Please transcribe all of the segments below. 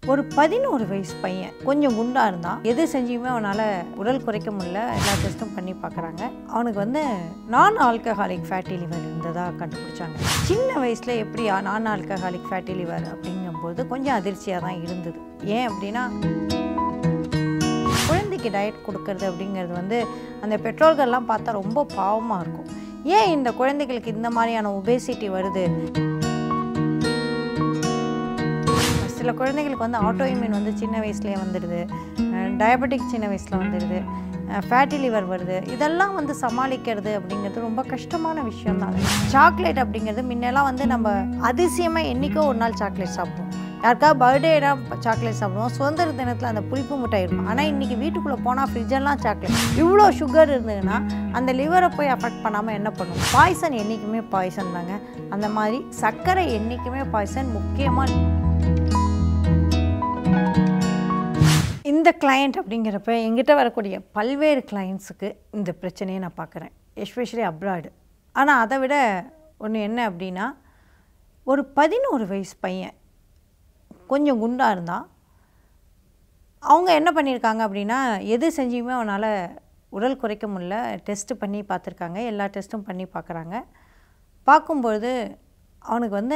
ஒரு பதினோரு வயசு பையன் கொஞ்சம் குண்டா இருந்தான் எது செஞ்சுமே அவனால் உடல் குறைக்க முடியல எல்லா டெஸ்ட்டும் பண்ணி பார்க்குறாங்க அவனுக்கு வந்து நான் ஆல்கஹாலிக் ஃபேட்டி லிவர் இருந்ததாக கண்டுபிடிச்சாங்க சின்ன வயசில் எப்படி நான் ஆல்கஹாலிக் ஃபேட்டி லிவர் அப்படிங்கும்போது கொஞ்சம் அதிர்ச்சியாக தான் இருந்தது ஏன் அப்படின்னா குழந்தைக்கு டயட் கொடுக்கறது அப்படிங்கிறது வந்து அந்த பெற்றோர்கள்லாம் பார்த்தா ரொம்ப பாவமாக இருக்கும் ஏன் இந்த குழந்தைகளுக்கு இந்த மாதிரியான ஒபேசிட்டி வருது சில குழந்தைகளுக்கு வந்து ஆட்டோஇம்யூன் வந்து சின்ன வயசுலேயே வந்துடுது டயபெட்டிக் சின்ன வயசில் வந்துடுது ஃபேட்டி லிவர் வருது இதெல்லாம் வந்து சமாளிக்கிறது அப்படிங்கிறது ரொம்ப கஷ்டமான விஷயம் தான் சாக்லேட் அப்படிங்கிறது முன்னெல்லாம் வந்து நம்ம அதிசயமாக என்றைக்கோ ஒரு நாள் சாக்லேட் சாப்பிடுவோம் யாருக்கா பர்த்டேனா சாக்லேட் சாப்பிடுவோம் சுதந்திர தினத்தில் அந்த புளிப்பு மிட்டாய் இருக்கும் ஆனால் இன்றைக்கி வீட்டுக்குள்ளே போனால் ஃப்ரிட்ஜெல்லாம் சாக்லேட் இவ்வளோ சுகர் இருந்ததுன்னா அந்த லிவரை போய் அஃபெக்ட் பண்ணாமல் என்ன பண்ணும் பாய்சன் என்றைக்குமே பாய்சன் தாங்க அந்த மாதிரி சர்க்கரை என்றைக்குமே பாய்சன் முக்கியமாக இந்த கிளையண்ட் அப்படிங்கிறப்ப எங்கிட்ட வரக்கூடிய பல்வேறு கிளையண்ட்ஸுக்கு இந்த பிரச்சனையை நான் பார்க்குறேன் எஸ்பெஷலி அப்ராடு ஆனால் அதை விட ஒன்று என்ன அப்படின்னா ஒரு பதினோரு வயசு பையன் கொஞ்சம் குண்டாக இருந்தான் அவங்க என்ன பண்ணியிருக்காங்க அப்படின்னா எது செஞ்சுமே அவனால் உடல் குறைக்க முடியல டெஸ்ட்டு பண்ணி பார்த்துருக்காங்க எல்லா டெஸ்ட்டும் பண்ணி பார்க்குறாங்க பார்க்கும்பொழுது அவனுக்கு வந்து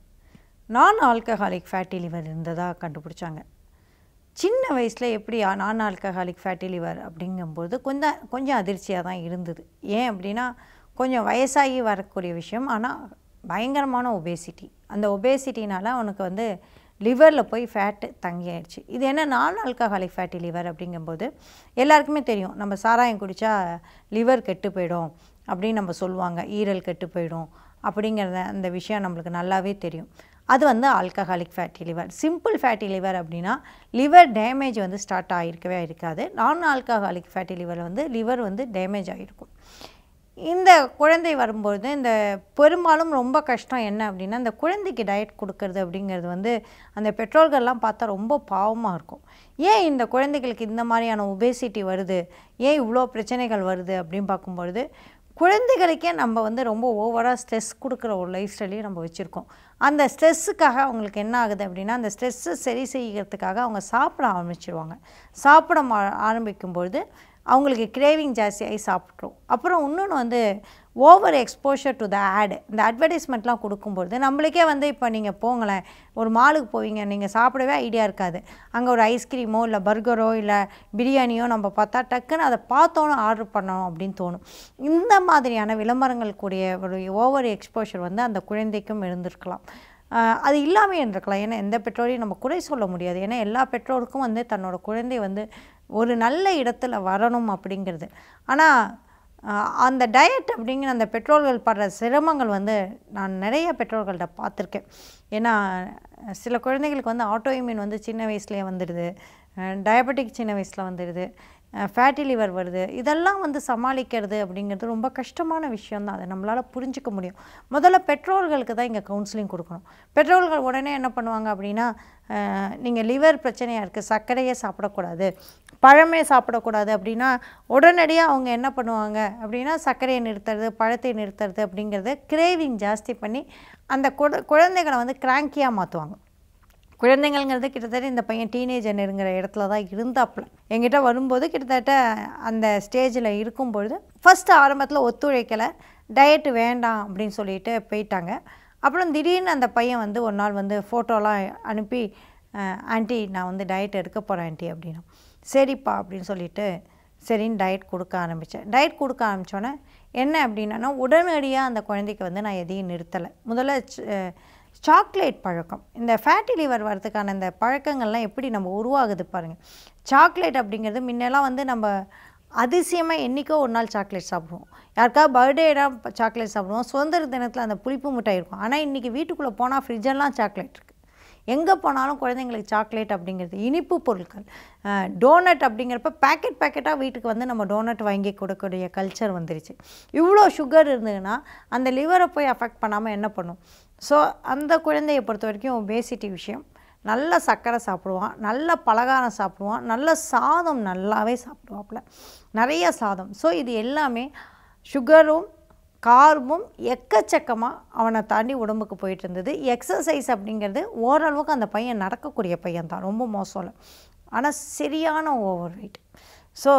நான் ஆல்கஹாலிக் ஃபேட்டி லிவர் இருந்ததாக கண்டுபிடிச்சாங்க சின்ன வயசில் எப்படி நான் ஆல்கஹாலிக் ஃபேட்டி லிவர் அப்படிங்கும்போது கொஞ்சம் கொஞ்சம் அதிர்ச்சியாக தான் இருந்தது ஏன் அப்படின்னா கொஞ்சம் வயசாகி வரக்கூடிய விஷயம் ஆனால் பயங்கரமான ஒபேசிட்டி அந்த ஒபேசிட்டினால் அவனுக்கு வந்து லிவரில் போய் ஃபேட்டு தங்கியாயிடுச்சு இது என்ன நான் ஆல்கஹாலிக் ஃபேட்டி லிவர் அப்படிங்கும்போது எல்லாருக்குமே தெரியும் நம்ம சாராயம் குடித்தா லிவர் கெட்டு போயிடும் அப்படின்னு நம்ம சொல்லுவாங்க ஈரல் கெட்டு போயிடும் அப்படிங்கிறத அந்த விஷயம் நம்மளுக்கு நல்லாவே தெரியும் அது வந்து alcoholic fatty liver simple fatty liver அப்படின்னா லிவர் டேமேஜ் வந்து ஸ்டார்ட் ஆகிருக்கவே இருக்காது நான் ஆல்கஹாலிக் ஃபேட்டி லிவர் வந்து லிவர் வந்து டேமேஜ் ஆகிருக்கும் இந்த குழந்தை வரும்பொழுது இந்த பெரும்பாலும் ரொம்ப கஷ்டம் என்ன அப்படின்னா இந்த குழந்தைக்கு டயட் கொடுக்கறது அப்படிங்கிறது வந்து அந்த பெற்றோர்கள்லாம் பார்த்தா ரொம்ப பாவமாக இருக்கும் ஏன் இந்த குழந்தைகளுக்கு இந்த மாதிரியான ஒபேசிட்டி வருது ஏன் இவ்வளோ பிரச்சனைகள் வருது அப்படின்னு பார்க்கும்பொழுது குழந்தைகளுக்கே நம்ம வந்து ரொம்ப ஓவராக ஸ்ட்ரெஸ் கொடுக்குற ஒரு லைஃப் ஸ்டைலையும் நம்ம வச்சுருக்கோம் அந்த ஸ்ட்ரெஸ்ஸுக்காக அவங்களுக்கு என்ன ஆகுது அப்படின்னா அந்த ஸ்ட்ரெஸ்ஸை சரி செய்கிறதுக்காக அவங்க சாப்பிட ஆரம்பிச்சிருவாங்க சாப்பிட ஆரம்பிக்கும்பொழுது அவங்களுக்கு கிரேவிங் ஜாஸ்தியாகி சாப்பிட்றோம் அப்புறம் இன்னொன்று வந்து ஓவர் எக்ஸ்போஷர் டு த ஆடு இந்த அட்வர்டைஸ்மெண்ட்லாம் கொடுக்கும்பொழுது நம்மளுக்கே வந்து இப்போ நீங்கள் போங்களேன் ஒரு மாலுக்கு போவீங்க நீங்கள் சாப்பிடவே ஐடியா இருக்காது அங்கே ஒரு ஐஸ்கிரீமோ இல்லை பர்கரோ இல்லை பிரியாணியோ நம்ம பார்த்தா டக்குன்னு அதை பார்த்தோன்னு ஆர்டர் பண்ணணும் அப்படின்னு தோணும் இந்த மாதிரியான விளம்பரங்கள் கூடிய ஒரு ஓவர் எக்ஸ்போஷர் வந்து அந்த குழந்தைக்கும் இருந்திருக்கலாம் அது இல்லாமல் இருந்திருக்கலாம் ஏன்னா எந்த பெற்றோரையும் நம்ம குறை சொல்ல முடியாது ஏன்னா எல்லா பெற்றோருக்கும் வந்து தன்னோட குழந்தை வந்து ஒரு நல்ல இடத்துல வரணும் அப்படிங்கிறது ஆனால் அந்த டயட் அப்படிங்கிற அந்த பெற்றோர்கள் படுற சிரமங்கள் வந்து நான் நிறைய பெற்றோர்கள்ட்ட பார்த்துருக்கேன் ஏன்னா சில குழந்தைகளுக்கு வந்து ஆட்டோஇம்யூன் வந்து சின்ன வயசுலேயே வந்துடுது டயபெட்டிக் சின்ன வயசில் வந்துடுது ஃபேட்டி லிவர் வருது இதெல்லாம் வந்து சமாளிக்கிறது அப்படிங்கிறது ரொம்ப கஷ்டமான விஷயம் தான் அதை நம்மளால் புரிஞ்சிக்க முடியும் முதல்ல பெற்றோர்களுக்கு தான் இங்கே கவுன்சிலிங் கொடுக்கணும் பெற்றோர்கள் உடனே என்ன பண்ணுவாங்க அப்படின்னா நீங்கள் லிவர் பிரச்சனையாக இருக்குது சர்க்கரையே சாப்பிடக்கூடாது பழமே சாப்பிடக்கூடாது அப்படின்னா உடனடியாக அவங்க என்ன பண்ணுவாங்க அப்படின்னா சர்க்கரையை நிறுத்துறது பழத்தை நிறுத்துறது அப்படிங்கிறத கிரேவிங் ஜாஸ்தி பண்ணி அந்த குழந்தைகளை வந்து கிராங்கியாக மாற்றுவாங்க குழந்தைங்கள்ங்கிறது கிட்டத்தட்ட இந்த பையன் டீனேஜர்ங்கிற இடத்துல தான் இருந்தாப்புல எங்கிட்ட வரும்போது கிட்டத்தட்ட அந்த ஸ்டேஜில் இருக்கும்பொழுது ஃபஸ்ட்டு ஆரம்பத்தில் ஒத்துழைக்கலை டயட்டு வேண்டாம் அப்படின்னு சொல்லிட்டு போயிட்டாங்க அப்புறம் திடீர்னு அந்த பையன் வந்து ஒரு நாள் வந்து ஃபோட்டோலாம் அனுப்பி ஆண்டி நான் வந்து டயட் எடுக்க போகிறேன் ஆண்டி அப்படின்னா சரிப்பா அப்படின்னு சொல்லிட்டு சரின்னு டயட் கொடுக்க ஆரம்பித்தேன் டயட் கொடுக்க ஆரம்பித்தோன்னே என்ன அப்படின்னா உடனடியாக அந்த குழந்தைக்கு வந்து நான் எதையும் நிறுத்தலை முதல்ல சாக்லேட் பழக்கம் இந்த ஃபேட்டி லிவர் வரதுக்கான இந்த பழக்கங்கள்லாம் எப்படி நம்ம உருவாகுது பாருங்கள் சாக்லேட் அப்படிங்கிறது முன்னெல்லாம் வந்து நம்ம அதிசயமாக என்றைக்கோ ஒரு நாள் சாக்லேட் சாப்பிடுவோம் யாருக்கா பர்த்டேனா சாக்லேட் சாப்பிடுவோம் சுதந்திர தினத்தில் அந்த புளிப்பு மிட்டாய் இருக்கும் ஆனால் இன்றைக்கி வீட்டுக்குள்ளே போனால் ஃப்ரிட்ஜெல்லாம் சாக்லேட் இருக்குது எங்கே போனாலும் குழந்தைங்களுக்கு சாக்லேட் அப்படிங்கிறது இனிப்பு பொருட்கள் டோனட் அப்படிங்கிறப்ப பேக்கெட் பேக்கெட்டாக வீட்டுக்கு வந்து நம்ம டோனட் வாங்கி கொடுக்கக்கூடிய கல்ச்சர் வந்துருச்சு இவ்வளோ சுகர் இருந்ததுன்னா அந்த லிவரை போய் அஃபெக்ட் பண்ணாமல் என்ன பண்ணும் ஸோ அந்த குழந்தையை பொறுத்த வரைக்கும் ஒபேசிட்டி விஷயம் நல்ல சர்க்கரை சாப்பிடுவான் நல்ல பலகாரம் சாப்பிடுவான் நல்ல சாதம் நல்லாவே சாப்பிடுவாப்புல நிறைய சாதம் ஸோ இது எல்லாமே சுகரும் கார்பும் எக்கச்சக்கமாக அவனை தாண்டி உடம்புக்கு போயிட்டு இருந்தது எக்ஸசைஸ் அப்படிங்கிறது ஓரளவுக்கு அந்த பையன் நடக்கக்கூடிய பையன் தான் ரொம்ப மோசம் இல்லை ஆனால் சரியான ஓவர் வெயிட் ஸோ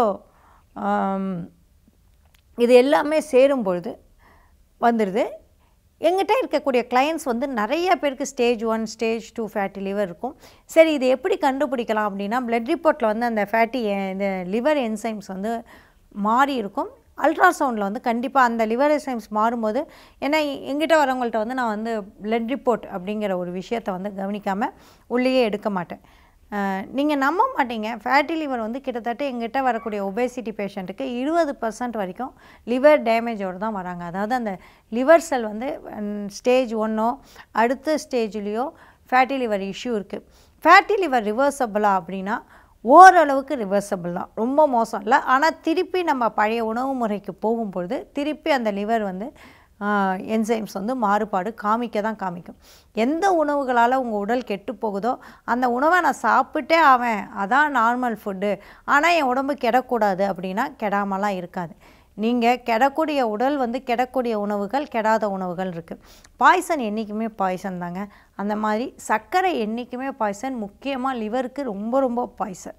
இது எல்லாமே சேரும் பொழுது வந்துடுது எங்கிட்ட இருக்கக்கூடிய கிளையண்ட்ஸ் வந்து நிறைய பேருக்கு stage one stage two fatty liver இருக்கும் சரி இது எப்படி கண்டுபிடிக்கலாம் அப்படின்னா பிளட் ரிப்போர்ட்டில் வந்து அந்த ஃபேட்டி இந்த லிவர் என்சைம்ஸ் வந்து மாறி இருக்கும் அல்ட்ராசவுண்டில் வந்து கண்டிப்பாக அந்த லிவர் என்சைம்ஸ் மாறும்போது ஏன்னா எங்கிட்ட வரவங்கள்ட்ட வந்து நான் வந்து பிளட் ரிப்போர்ட் அப்படிங்கிற ஒரு விஷயத்தை வந்து கவனிக்காமல் உள்ளேயே எடுக்க மாட்டேன் நீங்கள் நம்ப மாட்டீங்க ஃபேட்டி லிவர் வந்து கிட்டத்தட்ட எங்கிட்ட வரக்கூடிய ஒபேசிட்டி பேஷண்ட்டுக்கு இருபது பர்சன்ட் வரைக்கும் லிவர் டேமேஜோடு தான் வராங்க அதாவது அந்த லிவர் செல் வந்து ஸ்டேஜ் ஒன்னோ அடுத்த ஸ்டேஜ்லேயோ ஃபேட்டி லிவர் இஷ்யூ இருக்குது ஃபேட்டி லிவர் ரிவர்சபிளா அப்படின்னா ஓரளவுக்கு ரிவர்சபிள் தான் ரொம்ப மோசம் இல்லை ஆனால் திருப்பி நம்ம பழைய உணவு முறைக்கு போகும்பொழுது திருப்பி அந்த லிவர் வந்து என்சைம்ஸ் வந்து மாறுபாடு காமிக்க தான் காமிக்கும் எந்த உணவுகளால் உங்கள் உடல் கெட்டு போகுதோ அந்த உணவை நான் சாப்பிட்டே ஆவேன் அதான் நார்மல் ஃபுட்டு ஆனால் என் உடம்பு கெடக்கூடாது அப்படின்னா கெடாமலாம் இருக்காது நீங்கள் கெடக்கூடிய உடல் வந்து கெடக்கூடிய உணவுகள் கெடாத உணவுகள் இருக்குது பாய்சன் என்றைக்குமே பாய்சன் தாங்க அந்த மாதிரி சர்க்கரை என்றைக்குமே பாய்சன் முக்கியமாக லிவருக்கு ரொம்ப ரொம்ப பாய்சன்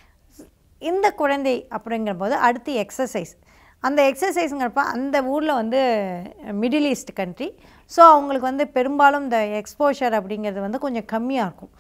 இந்த குழந்தை அப்படிங்கிற போது அடுத்து எக்ஸசைஸ் அந்த எக்ஸசைஸுங்கிறப்ப அந்த ஊரில் வந்து மிடில் ஈஸ்ட் கண்ட்ரி ஸோ அவங்களுக்கு வந்து பெரும்பாலும் இந்த எக்ஸ்போஷர் அப்படிங்கிறது வந்து கொஞ்சம் கம்மியாக இருக்கும்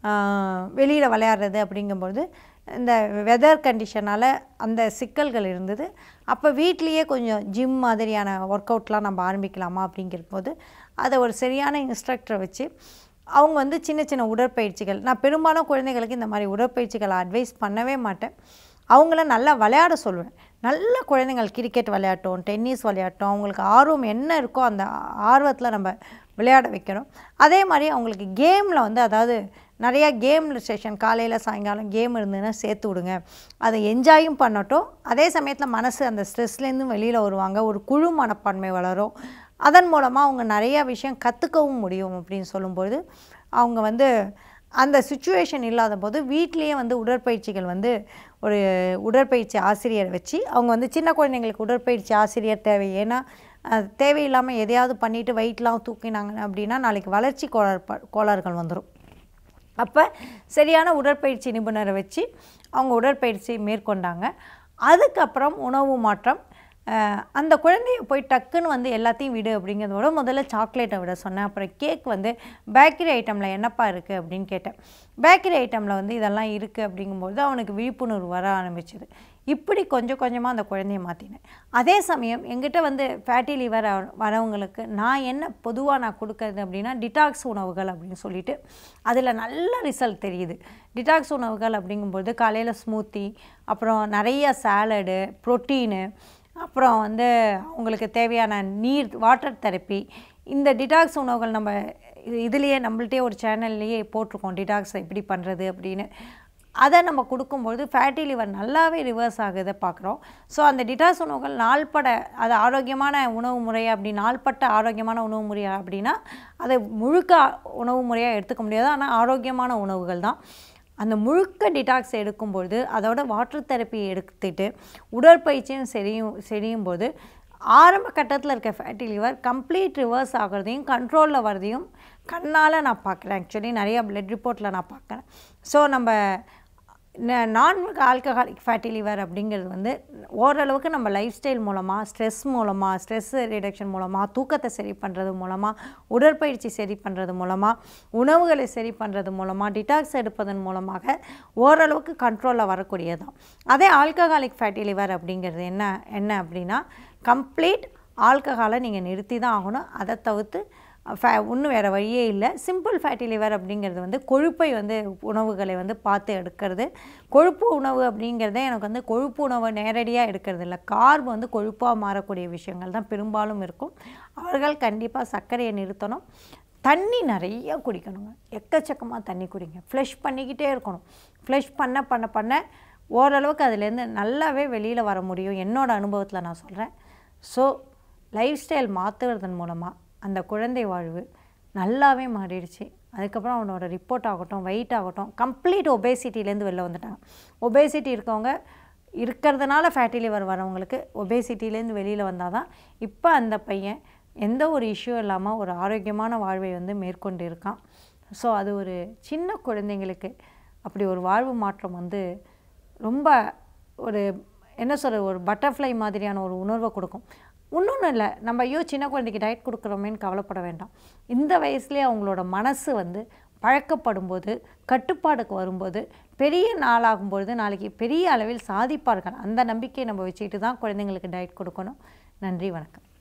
வெளியில் விளையாடுறது அப்படிங்கும்போது இந்த வெதர் கண்டிஷனால் அந்த சிக்கல்கள் இருந்தது அப்போ வீட்லேயே கொஞ்சம் ஜிம் மாதிரியான ஒர்க் அவுட்லாம் நம்ம ஆரம்பிக்கலாமா அப்படிங்கிற போது அதை ஒரு சரியான இன்ஸ்ட்ரக்டரை வச்சு அவங்க வந்து சின்ன சின்ன உடற்பயிற்சிகள் நான் பெரும்பாலும் குழந்தைகளுக்கு இந்த மாதிரி உடற்பயிற்சிகளை அட்வைஸ் பண்ணவே மாட்டேன் அவங்கள நல்லா விளையாட சொல்லுவேன் நல்ல குழந்தைங்கள் கிரிக்கெட் விளையாட்டும் டென்னிஸ் விளையாட்டும் அவங்களுக்கு ஆர்வம் என்ன இருக்கோ அந்த ஆர்வத்தில் நம்ம விளையாட வைக்கிறோம் அதே மாதிரி அவங்களுக்கு கேமில் வந்து அதாவது நிறையா கேம் செஷன் காலையில் சாயங்காலம் கேம் இருந்ததுன்னா சேர்த்து விடுங்க அதை என்ஜாயும் பண்ணட்டும் அதே சமயத்தில் மனசு அந்த ஸ்ட்ரெஸ்லேருந்து வெளியில் வருவாங்க ஒரு குழு மனப்பான்மை வளரும் அதன் மூலமாக அவங்க நிறையா விஷயம் கற்றுக்கவும் முடியும் அப்படின்னு சொல்லும்போது அவங்க வந்து அந்த சுச்சுவேஷன் இல்லாத போது வீட்லேயே வந்து உடற்பயிற்சிகள் வந்து ஒரு உடற்பயிற்சி ஆசிரியர் வச்சு அவங்க வந்து சின்ன குழந்தைங்களுக்கு உடற்பயிற்சி ஆசிரியர் தேவை ஏன்னா தேவையில்லாமல் எதையாவது பண்ணிவிட்டு வெயிட்லாம் தூக்கினாங்க அப்படின்னா நாளைக்கு வளர்ச்சி கோளாறு கோளாறுகள் வந்துடும் அப்போ சரியான உடற்பயிற்சி நிபுணரை வச்சு அவங்க உடற்பயிற்சி மேற்கொண்டாங்க அதுக்கப்புறம் உணவு மாற்றம் அந்த குழந்தைய போய் டக்குன்னு வந்து எல்லாத்தையும் விடு அப்படிங்கிறத விட முதல்ல சாக்லேட்டை விட சொன்னேன் அப்புறம் கேக் வந்து பேக்கரி ஐட்டமில் என்னப்பா இருக்குது அப்படின்னு கேட்டேன் பேக்கரி ஐட்டமில் வந்து இதெல்லாம் இருக்குது அப்படிங்கும்போது அவனுக்கு விழிப்புணர்வு வர ஆரம்பிச்சிது இப்படி கொஞ்சம் கொஞ்சமாக அந்த குழந்தைய மாற்றினேன் அதே சமயம் எங்கிட்ட வந்து ஃபேட்டி லிவர் வரவங்களுக்கு நான் என்ன பொதுவாக நான் கொடுக்கறது அப்படின்னா டிடாக்ஸ் உணவுகள் அப்படின்னு சொல்லிட்டு அதில் நல்ல ரிசல்ட் தெரியுது டிடாக்ஸ் உணவுகள் அப்படிங்கும்போது காலையில் ஸ்மூத்தி அப்புறம் நிறைய சாலடு ப்ரோட்டீனு அப்புறம் வந்து அவங்களுக்கு தேவையான நீர் வாட்டர் தெரப்பி இந்த டிடாக்ஸ் உணவுகள் நம்ம இதுலேயே நம்மள்ட்டே ஒரு சேனல்லையே போட்டிருக்கோம் டிடாக்ஸ் எப்படி பண்ணுறது அப்படின்னு அதை நம்ம கொடுக்கும்பொழுது ஃபேட்டி லிவர் நல்லாவே ரிவர்ஸ் ஆகுதை பார்க்குறோம் ஸோ அந்த டிடாக்ஸ் உணவுகள் நாள்பட அது ஆரோக்கியமான உணவு முறை அப்படி நாள்பட்ட ஆரோக்கியமான உணவு முறை அப்படின்னா அதை முழுக்க உணவு முறையாக எடுத்துக்க முடியாது ஆனால் ஆரோக்கியமான உணவுகள் தான் அந்த முழுக்க டிடாக்ஸ் எடுக்கும்பொழுது அதோட வாட்டர் தெரப்பி எடுத்துட்டு உடற்பயிற்சியும் சரியும் செய்யும் போது ஆரம்ப கட்டத்தில் இருக்க ஃபேட்டி லிவர் கம்ப்ளீட் ரிவர்ஸ் ஆகிறதையும் கண்ட்ரோலில் வரதையும் கண்ணால் நான் பார்க்குறேன் ஆக்சுவலி நிறையா பிளட் ரிப்போர்ட்டில் நான் பார்க்குறேன் ஸோ நம்ம நான் ஆல்கஹாலிக் ஃபேட்டி லிவர் அப்படிங்கிறது வந்து ஓரளவுக்கு நம்ம லைஃப் ஸ்டைல் மூலமாக ஸ்ட்ரெஸ் மூலமாக ஸ்ட்ரெஸ் ரிடக்ஷன் மூலமாக தூக்கத்தை சரி பண்ணுறது மூலமாக உடற்பயிற்சி சரி பண்ணுறது மூலமாக உணவுகளை சரி பண்ணுறது மூலமாக டிடாக்ஸ் எடுப்பதன் மூலமாக ஓரளவுக்கு கண்ட்ரோலில் வரக்கூடியதான் அதே ஆல்கஹாலிக் ஃபேட்டி லிவர் அப்படிங்கிறது என்ன என்ன அப்படின்னா கம்ப்ளீட் ஆல்கஹாலை நீங்கள் நிறுத்தி தான் ஆகணும் அதை தவிர்த்து ஃபே ஒன்றும் வேறு வழியே இல்லை சிம்பிள் ஃபேட்டி லிவர் அப்படிங்கிறது வந்து கொழுப்பை வந்து உணவுகளை வந்து பார்த்து எடுக்கிறது கொழுப்பு உணவு அப்படிங்கிறதே எனக்கு வந்து கொழுப்பு உணவை நேரடியாக எடுக்கிறது இல்லை கார்பு வந்து கொழுப்பாக மாறக்கூடிய விஷயங்கள் தான் பெரும்பாலும் இருக்கும் அவர்கள் கண்டிப்பாக சர்க்கரையை நிறுத்தணும் தண்ணி நிறைய குடிக்கணுங்க எக்கச்சக்கமாக தண்ணி குடிங்க ஃப்ளஷ் பண்ணிக்கிட்டே இருக்கணும் ஃப்ளஷ் பண்ண பண்ண பண்ண ஓரளவுக்கு அதுலேருந்து நல்லாவே வெளியில் வர முடியும் என்னோடய அனுபவத்தில் நான் சொல்கிறேன் ஸோ லைஃப் ஸ்டைல் மாற்றுறதன் மூலமாக அந்த குழந்தை வாழ்வு நல்லாவே மாறிடுச்சு அதுக்கப்புறம் அவனோட ரிப்போர்ட் ஆகட்டும் வெயிட் ஆகட்டும் கம்ப்ளீட் ஒபேசிட்டிலேருந்து வெளில வந்துட்டாங்க ஒபேசிட்டி இருக்கவங்க இருக்கிறதுனால ஃபேட்டி லிவர் வரவங்களுக்கு ஒபேசிட்டிலேருந்து வெளியில் வந்தால் தான் இப்போ அந்த பையன் எந்த ஒரு இஷ்யூ இல்லாமல் ஒரு ஆரோக்கியமான வாழ்வை வந்து மேற்கொண்டு இருக்கான் ஸோ அது ஒரு சின்ன குழந்தைங்களுக்கு அப்படி ஒரு வாழ்வு மாற்றம் வந்து ரொம்ப ஒரு என்ன சொல்ற ஒரு பட்டர்ஃப்ளை மாதிரியான ஒரு உணர்வை கொடுக்கும் இன்னொன்றும் இல்லை நம்ம ஐயோ சின்ன குழந்தைக்கு டயட் கொடுக்குறோமேன்னு கவலைப்பட வேண்டாம் இந்த வயசுலேயே அவங்களோட மனசு வந்து பழக்கப்படும் போது கட்டுப்பாடுக்கு வரும்போது பெரிய நாளாகும்பொழுது நாளைக்கு பெரிய அளவில் சாதிப்பார்கள் அந்த நம்பிக்கையை நம்ம வச்சுக்கிட்டு தான் குழந்தைங்களுக்கு டயட் கொடுக்கணும் நன்றி வணக்கம்